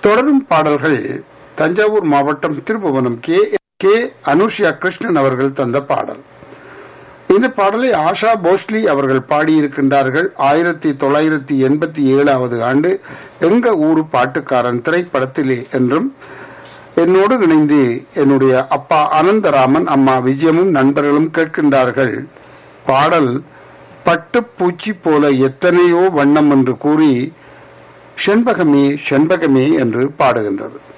தொடரும் பாடல்கள் தஞ்சாவூர் மாவட்டம் திருபுவனம் கே கே அனுஷியா கிருஷ்ணன் அவர்கள் தந்த பாடல் இந்த பாடலை ஆஷா போஸ்லி அவர்கள் பாடியிருக்கின்றார்கள் ஆயிரத்தி தொள்ளாயிரத்தி எண்பத்தி ஏழாவது ஆண்டு எங்க ஊரு பாட்டுக்காரன் திரைப்படத்திலே என்றும் என்னோடு இணைந்து என்னுடைய அப்பா அனந்தராமன் அம்மா விஜயமும் நண்பர்களும் கேட்கின்றார்கள் பாடல் பட்டுப்பூச்சி போல எத்தனையோ வண்ணம் என்று கூறி செண்பகமே செண்பகமே என்று பாடுகின்றது